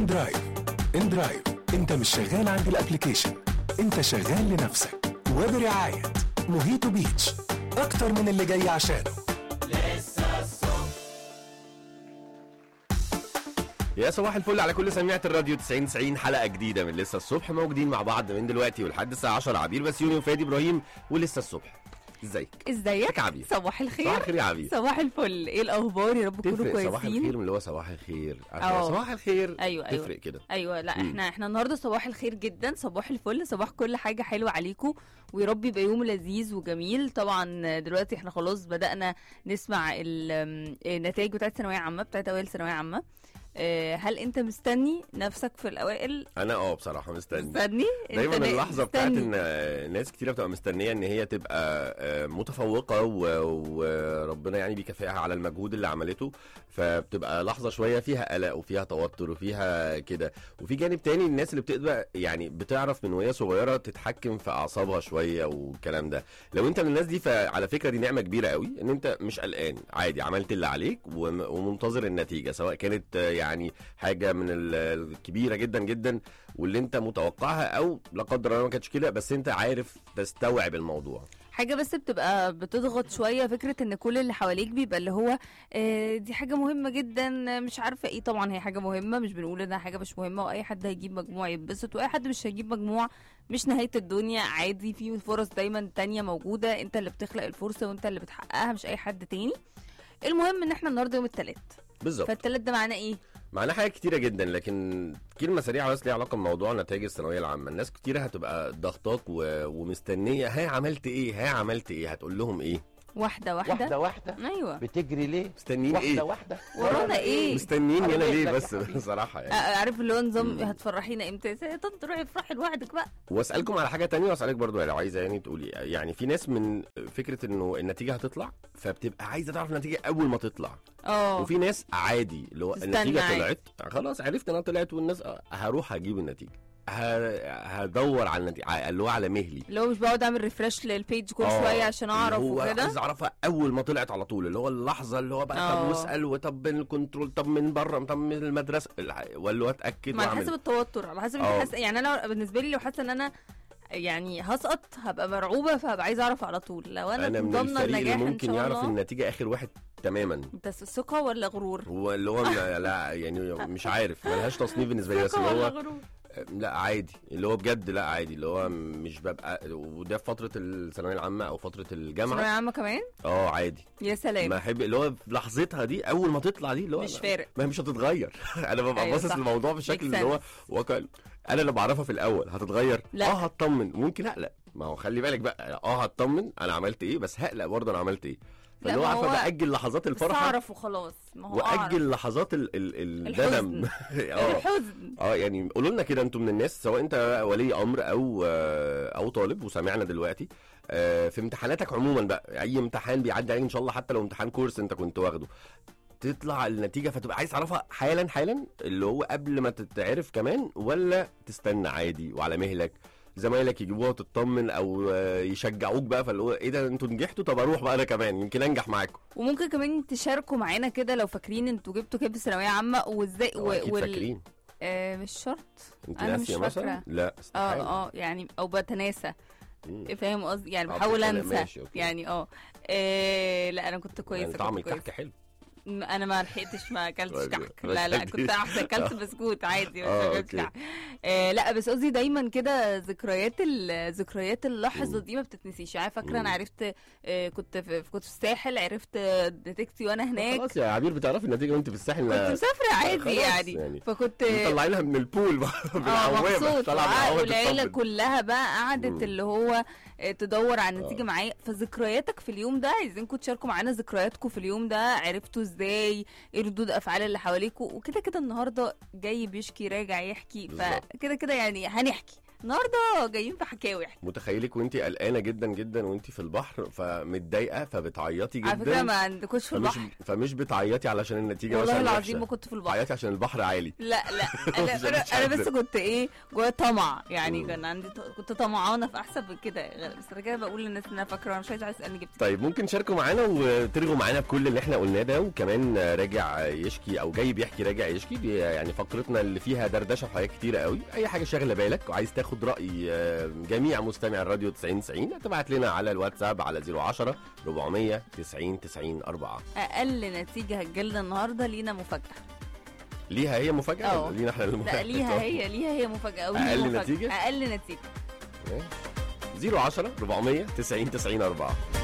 درايف ان درايف انت مش شغال عند الابليكيشن انت شغال لنفسك وبرعاية موهيتو بيتش اكتر من اللي جاي عشانه يا صباح الفل على كل سميعة الراديو 90 90 حلقة جديدة من لسه الصبح موجودين مع بعض من دلوقتي ولحد الساعة 10 عبير بسيوني وفادي ابراهيم ولسه الصبح ازيك؟ ازيك ازيك يا عبير؟ صباح الخير صباح الخير يا عبير صباح الفل ايه الاخبار يا رب تكونوا تفرق كويسين صباح الخير من اللي هو صباح الخير عارفة اه. صباح الخير ايوه ايوه تفرق كده ايوه لا مم. احنا احنا النهارده صباح الخير جدا صباح الفل صباح كل حاجه حلوه عليكم ويا رب يبقى يوم لذيذ وجميل طبعا دلوقتي احنا خلاص بدانا نسمع ال- النتائج بتاعت ثانويه عامه بتاعت اوائل ثانويه عامه اه، هل انت مستني نفسك في الاوائل انا اه بصراحة مستني مستني دايما انت اللحظة بتاعت مستني. ان آه، ناس كتيرة بتبقى مستنية ان هي تبقى آه، متفوقة و- وربنا يعني بيكافئها على المجهود اللي عملته فبتبقى لحظة شوية فيها قلق وفيها توتر وفيها كده وفي جانب تاني الناس اللي بتبقى يعني بتعرف من وهي صغيرة تتحكم في اعصابها شوية والكلام ده لو انت من الناس دي فعلى فكرة دي نعمة كبيرة قوي ان انت مش قلقان عادي عملت اللي عليك وم- ومنتظر النتيجة سواء كانت آه، يعني حاجة من ال- الكبيرة جدا جدا واللي انت متوقعها او لا قدر الله ما كانتش كده بس انت عارف تستوعب الموضوع حاجة بس بتبقى بتضغط شوية فكرة ان كل اللي حواليك بيبقى اللي هو آه، دي حاجة مهمة جدا آه، مش عارفة ايه طبعا هي حاجة مهمة مش بنقول انها حاجة مش مهمة واي حد هيجيب مجموع يتبسط واي حد مش هيجيب مجموع مش نهاية الدنيا عادي في فرص دايما تانية موجودة انت اللي بتخلق الفرصة وانت اللي بتحققها مش اي حد تاني المهم ان احنا النهارده يوم التلات بالظبط فالتلات ده معناه ايه معناها حاجات كتيره جدا لكن كلمه سريعه بس ليها علاقه بموضوع نتائج الثانويه العامه الناس كتيره هتبقى ضغطاك و... ومستنيه ها عملت ايه ها عملت ايه هتقول لهم ايه واحدة واحدة, واحدة واحدة ايوه بتجري ليه؟ مستنيين واحدة ايه واحدة ورانا ايه مستنيين أنا هنا جايب ليه لك بس يا حبيبي. بصراحه يعني آه، عارف اللي هو نظام مم. هتفرحينا امتى يا طنط روحي افرحي لوحدك بقى واسالكم على حاجه تانية واسالك برضو لو عايزه يعني تقولي يعني في ناس من فكره انه النتيجه هتطلع فبتبقى عايزه تعرف النتيجه اول ما تطلع اه وفي ناس عادي اللي هو تستنى النتيجه عادي. طلعت خلاص عرفت انها طلعت والناس آه، هروح هجيب النتيجه ه- هدور على النتيجه ع- اللي هو على مهلي اللي هو مش بقعد اعمل ريفرش للبيج كل آه، شويه عشان اعرف اللي هو وكده عايز اعرفها اول ما طلعت على طول اللي هو اللحظه اللي هو بقى طب آه. واسال وطب من الكنترول طب من بره طب من المدرسه الح- ولا هو اتاكد ما على واعمل حسب التوتر على حسب آه. انت حاسه يعني انا بالنسبه لي لو حاسه ان انا يعني هسقط هبقى مرعوبه فهبقى عايزه اعرف على طول لو انا, انا من ضامنه الفريق اللي النجاح ان ممكن شاء يعرف الله النتيجه اخر واحد تماما انت ثقه ولا غرور هو اللي هو لا- لا يعني مش عارف ملهاش تصنيف بالنسبه لي بس ثقه اللي ولا هو غرور لا عادي اللي هو بجد لا عادي اللي هو مش ببقى وده في فتره الثانويه العامه او فتره ثانويه الجامعه عامه كمان اه عادي يا سلام ما احب اللي هو في لحظتها دي اول ما تطلع دي اللي هو مش فارق ما هي مش هتتغير انا ببقى أيوة باصص صح. للموضوع بشكل Make اللي هو واقع انا اللي بعرفها في الاول هتتغير لا. اه هطمن ممكن اقلق ما هو خلي بالك بقى اه هطمن انا عملت ايه بس هقلق برضه انا عملت ايه لا، فاللي هو ما عارفه هو باجل لحظات بس الفرحه اعرف وخلاص ما هو أعرف. واجل لحظات ال ال الندم اه الحزن اه يعني قولوا لنا كده انتوا من الناس سواء انت ولي امر او آه، او طالب وسامعنا دلوقتي آه، في امتحاناتك عموما بقى اي امتحان بيعدي عليك ان شاء الله حتى لو امتحان كورس انت كنت واخده تطلع النتيجه فتبقى عايز تعرفها حالا حالا اللي هو قبل ما تتعرف كمان ولا تستنى عادي وعلى مهلك زمايلك يجيبوها وتطمن او آه، يشجعوك بقى فاللي هو ايه ده انتوا نجحتوا طب اروح بقى انا كمان يمكن انجح معاكم وممكن كمان تشاركوا معانا كده لو فاكرين انتوا جبتوا كام في ثانويه عامه وازاي و... اكيد فاكرين آه مش شرط انت أنا مش ناسيه مثلا فاكرة. لا استحاله اه اه يعني او بتناسى مم. فاهم قصدي يعني آه، بحاول بتتكلم- انسى ماشي، أوكي. يعني اه آه، لا انا كنت كويسه يعني طعم كنت كويسة. الكحك حلو م- انا ما لحقتش ما اكلتش طيب، كحك ما لا لا تحبيش. كنت احسن اكلت بسكوت عادي بس آه، ما اكلتش أوكي. كحك آه لا بس قصدي دايما كده ذكريات ال- ذكريات اللحظه مم. دي ما بتتنسيش يعني فاكره مم. انا عرفت آه كنت في كنت في الساحل عرفت نتيجتي وانا هناك خلاص يا عبير بتعرفي النتيجه وانت في الساحل كنت ما- مسافره عادي خلاص يعني يعني. فكنت مطلعينها من البول بقى اه بالعوامه مبسوط طالعه وقعد- بالعوامه والعيله تطمن. كلها بقى قعدت مم. اللي هو آه، تدور على النتيجه آه. معايا فذكرياتك في اليوم ده عايزينكم تشاركوا معانا ذكرياتكم في اليوم ده عرفتوا ازاي ايه ردود افعال اللي حواليكوا وكده كده النهارده جاي بيشكي راجع يحكي بالظبط. فكده كده يعني هنحكي النهارده جايين في حكاوي احنا متخيلك وانت قلقانه جدا جدا وانت في البحر فمتضايقه فبتعيطي جدا على فكره ما عندكوش في فمش البحر فمش بتعيطي علشان النتيجه والله مثلا العظيم وحشة. ما كنت في البحر بتعيطي عشان البحر عالي لا لا انا مش- انا, مش أنا بس قادر. كنت ايه جوايا طمع يعني مم. كان عندي ط- كنت طمعانه في احسن من كده بس انا كده بقول للناس ان انا فاكره انا مش عايزه اسالني جبت طيب ممكن تشاركوا معانا وترغوا معانا بكل اللي احنا قلناه ده وكمان راجع يشكي او جاي بيحكي راجع يشكي دي يعني فقرتنا اللي فيها دردشه في حاجات كتيره قوي اي حاجه شاغله بالك وعايز تاخد راي آه، جميع مستمع الراديو 90 90 هتبعت لنا على الواتساب على 010 400 90 90 4 اقل نتيجه هتجيلنا النهارده لينا مفاجاه ليها هي مفاجاه اه. ولا لينا احنا لا المفاجاه ليها هي ليها هي مفاجاه أو لينا أقل مفاجأة. نتيجة؟ اقل نتيجه 010 400 90 90 4